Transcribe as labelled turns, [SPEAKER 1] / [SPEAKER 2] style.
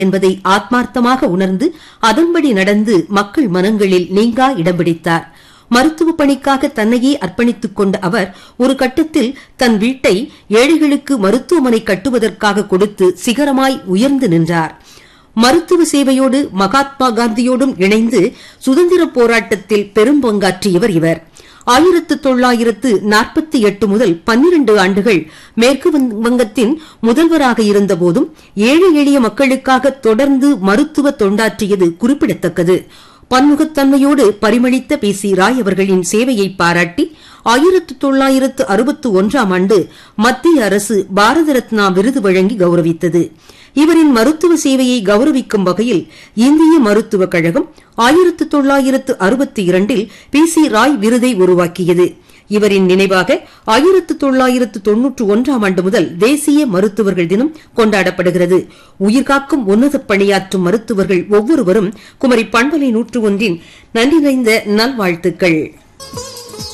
[SPEAKER 1] என்பதை ஆத்மார்த்தமாக உணர்ந்து அதன்படி நடந்து மக்கள் மனங்களில் நீங்கா இடம் பிடித்தார் மருத்துவ பணிக்காக தன்னையே அர்ப்பணித்துக் கொண்ட அவர் ஒரு கட்டத்தில் தன் வீட்டை ஏழைகளுக்கு மருத்துவமனை கட்டுவதற்காக கொடுத்து சிகரமாய் உயர்ந்து நின்றார் மருத்துவ சேவையோடு மகாத்மா காந்தியோடும் இணைந்து சுதந்திர போராட்டத்தில் பெரும் பங்காற்றியவர் இவர் ஆயிரத்து தொள்ளாயிரத்து நாற்பத்தி எட்டு முதல் பன்னிரண்டு ஆண்டுகள் மேற்கு வங்கத்தின் முதல்வராக இருந்தபோதும் ஏழை எளிய மக்களுக்காக தொடர்ந்து மருத்துவ தொண்டாற்றியது குறிப்பிடத்தக்கது பன்முகத்தன்மையோடு பரிமளித்த பி சி ராய் அவர்களின் சேவையை பாராட்டி ஆயிரத்து தொள்ளாயிரத்து அறுபத்து ஒன்றாம் ஆண்டு மத்திய அரசு பாரத ரத்னா விருது வழங்கி கௌரவித்தது இவரின் மருத்துவ சேவையை கௌரவிக்கும் வகையில் இந்திய மருத்துவக் கழகம் ஆயிரத்து தொள்ளாயிரத்து அறுபத்தி இரண்டில் பி சி ராய் விருதை உருவாக்கியது இவரின் நினைவாக ஆயிரத்து தொள்ளாயிரத்து தொன்னூற்று ஒன்றாம் ஆண்டு முதல் தேசிய மருத்துவர்கள் தினம் கொண்டாடப்படுகிறது உயிர்காக்கும் உன்னத பணியாற்றும் மருத்துவர்கள் ஒவ்வொருவரும் குமரி பண்பலை நூற்று ஒன்றின் நன்றி நிறைந்த நல்வாழ்த்துக்கள்